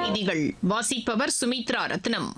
செய்திகள் வாசிப்பவர் சுமித்ரா ரத்னம்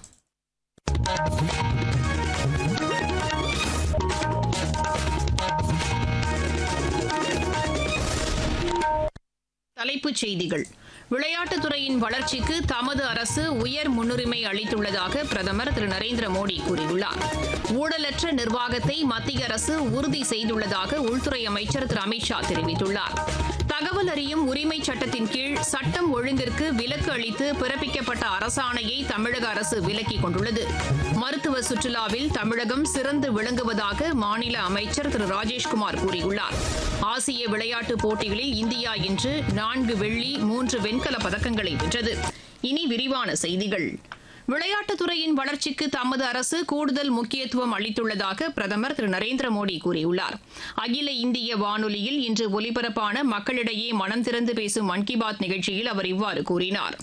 தலைப்புச் செய்திகள் விளையாட்டுத் துறையின் வளர்ச்சிக்கு தமது அரசு உயர் முன்னுரிமை அளித்துள்ளதாக பிரதமர் திரு நரேந்திர மோடி கூறியுள்ளார் ஊழலற்ற நிர்வாகத்தை மத்திய அரசு உறுதி செய்துள்ளதாக உள்துறை அமைச்சர் திரு அமித்ஷா தெரிவித்துள்ளார் தகவல் அறியும் உரிமை சட்டத்தின் கீழ் சட்டம் ஒழுங்கிற்கு விலக்கு அளித்து பிறப்பிக்கப்பட்ட அரசாணையை தமிழக அரசு விலக்கிக் கொண்டுள்ளது மருத்துவ சுற்றுலாவில் தமிழகம் சிறந்து விளங்குவதாக மாநில அமைச்சர் திரு ராஜேஷ்குமார் கூறியுள்ளார் ஆசிய விளையாட்டுப் போட்டிகளில் இந்தியா இன்று நான்கு வெள்ளி மூன்று வெண்கலப் பதக்கங்களை வென்றது இனி விரிவான செய்திகள் விளையாட்டுத் துறையின் வளர்ச்சிக்கு தமது அரசு கூடுதல் முக்கியத்துவம் அளித்துள்ளதாக பிரதமர் திரு நரேந்திர மோடி கூறியுள்ளார் அகில இந்திய வானொலியில் இன்று ஒலிபரப்பான மக்களிடையே மனம் திறந்து பேசும் மன் கி பாத் நிகழ்ச்சியில் அவர் இவ்வாறு கூறினார்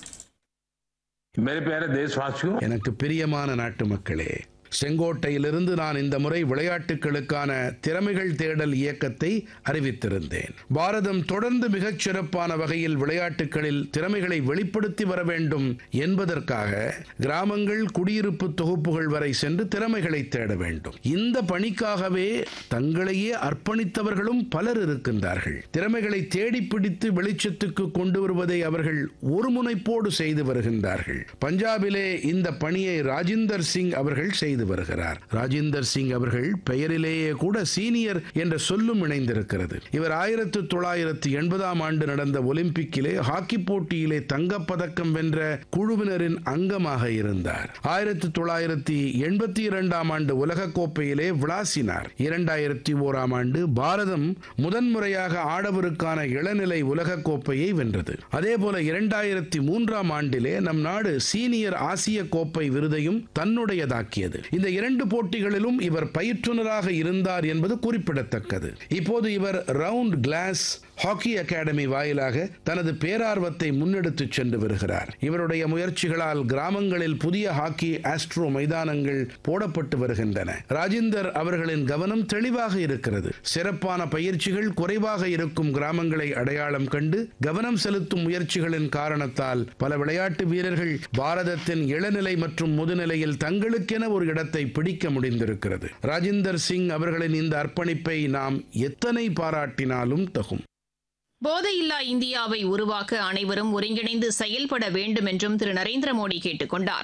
मेरे प्यारे देशवासियों எனக்கு பிரியமான நாட்டு மக்களே செங்கோட்டையிலிருந்து நான் இந்த முறை விளையாட்டுகளுக்கான திறமைகள் தேடல் இயக்கத்தை அறிவித்திருந்தேன் பாரதம் தொடர்ந்து மிகச் சிறப்பான வகையில் விளையாட்டுகளில் திறமைகளை வெளிப்படுத்தி வர வேண்டும் என்பதற்காக கிராமங்கள் குடியிருப்பு தொகுப்புகள் வரை சென்று திறமைகளை தேட வேண்டும் இந்த பணிக்காகவே தங்களையே அர்ப்பணித்தவர்களும் பலர் இருக்கின்றார்கள் திறமைகளை தேடி பிடித்து வெளிச்சத்துக்கு கொண்டு வருவதை அவர்கள் ஒரு முனைப்போடு செய்து வருகின்றார்கள் பஞ்சாபிலே இந்த பணியை ராஜிந்தர் சிங் அவர்கள் செய்து வருகிறார் ராஜிந்தர் சிங் அவர்கள் பெயரிலேயே கூட சீனியர் என்ற சொல்லும் இணைந்திருக்கிறது இவர் ஆயிரத்து தொள்ளாயிரத்து எண்பதாம் ஆண்டு நடந்த ஒலிம்பிக்கிலே ஹாக்கி போட்டியிலே தங்கப்பதக்கம் வென்ற குழுவினரின் அங்கமாக இருந்தார் ஆயிரத்து தொள்ளாயிரத்தி எண்பத்தி இரண்டாம் ஆண்டு உலக கோப்பையிலே விளாசினார் இரண்டாயிரத்தி ஓராம் ஆண்டு பாரதம் முதன்முறையாக ஆடவருக்கான இளநிலை உலக கோப்பையை வென்றது அதேபோல இரண்டாயிரத்தி மூன்றாம் ஆண்டிலே நம் நாடு சீனியர் ஆசிய கோப்பை விருதையும் தன்னுடையதாக்கியது இந்த இரண்டு போட்டிகளிலும் இவர் பயிற்றுனராக இருந்தார் என்பது குறிப்பிடத்தக்கது இப்போது இவர் ரவுண்ட் கிளாஸ் ஹாக்கி அகாடமி வாயிலாக தனது பேரார்வத்தை முன்னெடுத்துச் சென்று வருகிறார் இவருடைய முயற்சிகளால் கிராமங்களில் புதிய ஹாக்கி ஆஸ்ட்ரோ மைதானங்கள் போடப்பட்டு வருகின்றன ராஜிந்தர் அவர்களின் கவனம் தெளிவாக இருக்கிறது சிறப்பான பயிற்சிகள் குறைவாக இருக்கும் கிராமங்களை அடையாளம் கண்டு கவனம் செலுத்தும் முயற்சிகளின் காரணத்தால் பல விளையாட்டு வீரர்கள் பாரதத்தின் இளநிலை மற்றும் முதுநிலையில் தங்களுக்கென ஒரு இடத்தை பிடிக்க முடிந்திருக்கிறது ராஜிந்தர் சிங் அவர்களின் இந்த அர்ப்பணிப்பை நாம் எத்தனை பாராட்டினாலும் தகும் போதையில்லா இந்தியாவை உருவாக்க அனைவரும் ஒருங்கிணைந்து செயல்பட வேண்டும் என்றும் திரு நரேந்திர மோடி கேட்டுக் கொண்டார்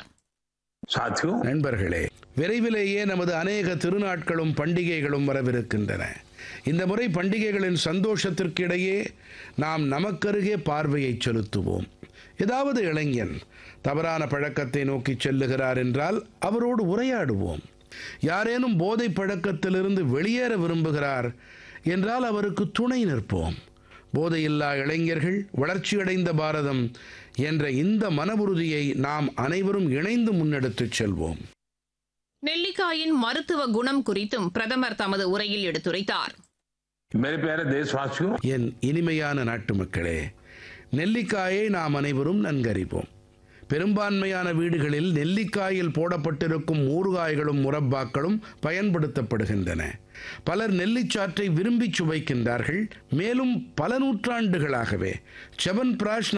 साथियों நண்பர்களே விரைவிலேயே நமது அநேக திருநாட்களும் பண்டிகைகளும் வரவிருக்கின்றன இந்த முறை பண்டிகைகளின் சந்தோஷத்திற்கிடையே நாம் நமக்கருகே பார்வையை செலுத்துவோம் ஏதாவது இளைஞன் தவறான பழக்கத்தை நோக்கி செல்லுகிறார் என்றால் அவரோடு உரையாடுவோம் யாரேனும் போதை பழக்கத்திலிருந்து வெளியேற விரும்புகிறார் என்றால் அவருக்கு துணை நிற்போம் போதையில்லா இளைஞர்கள் வளர்ச்சியடைந்த பாரதம் என்ற இந்த மன உறுதியை நாம் அனைவரும் இணைந்து முன்னெடுத்துச் செல்வோம் நெல்லிக்காயின் மருத்துவ குணம் குறித்தும் பிரதமர் தமது உரையில் எடுத்துரைத்தார் मेरे प्यारे देशवासियों என் இனிமையான நாட்டு மக்களே நெல்லிக்காயை நாம் அனைவரும் நன்கறிவோம் பெரும்பான்மையான வீடுகளில் நெல்லிக்காயில் போடப்பட்டிருக்கும் ஊறுகாய்களும் முரப்பாக்களும் பயன்படுத்தப்படுகின்றன பலர் நெல்லிச்சாற்றை விரும்பி சுவைக்கின்றார்கள் மேலும் பல நூற்றாண்டுகளாகவே செவன் பிராஷ்